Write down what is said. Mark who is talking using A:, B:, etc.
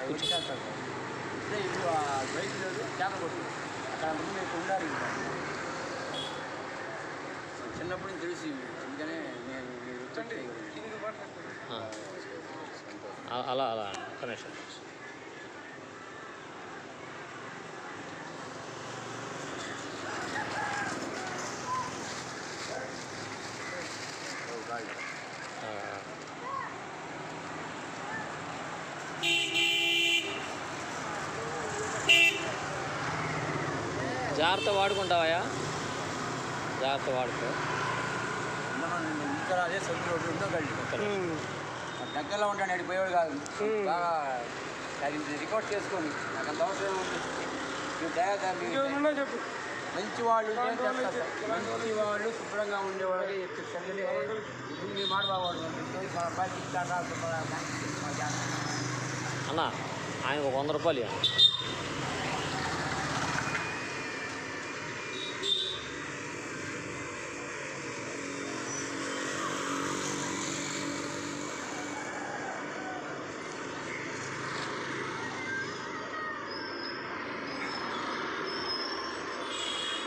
A: వచ్చేస్తారు సార్ ఇప్పుడే ఇప్పుడు ఆ బైక్ లేదు చేప కొట్టు అక్కడ ముందు ఇక్కడ ఉండాలి ఇంకా చిన్నప్పటి నుంచి తెలిసి అందుకనే నేను మీరు వచ్చండి
B: ఆ. అ- అలా అలా ఒక్క నిమిషం ఆ. జాగ్రత్త వాడుకుంటావా జాగ్రత్త వాడుకో
A: ఇక్కడ అదే సొంత రోడ్డు ఉందో గల్లి
B: ఒక్క నిమిషం.
A: దగ్గరలో ఉంటాను అడిగి పోయేవాడు కాదు బాగా అది రికార్డ్ చేసుకొని నాకు అంత అవసరం ఉంది మీరు దయగా మీరు
C: చెప్పు
A: మంచి వాళ్ళు ఉంటే చేస్తారు సార్. మంచి వాళ్ళు శుభ్రంగా ఉండేవాళ్ళకి చెప్తే ఇప్పుడు మీ మాట బాగుండు మా అబ్బాయికి ఇస్తారా శుభ్రంగా
B: అన్న ఆయనకు ఒక వంద రూపాయలు ఇవ్వండి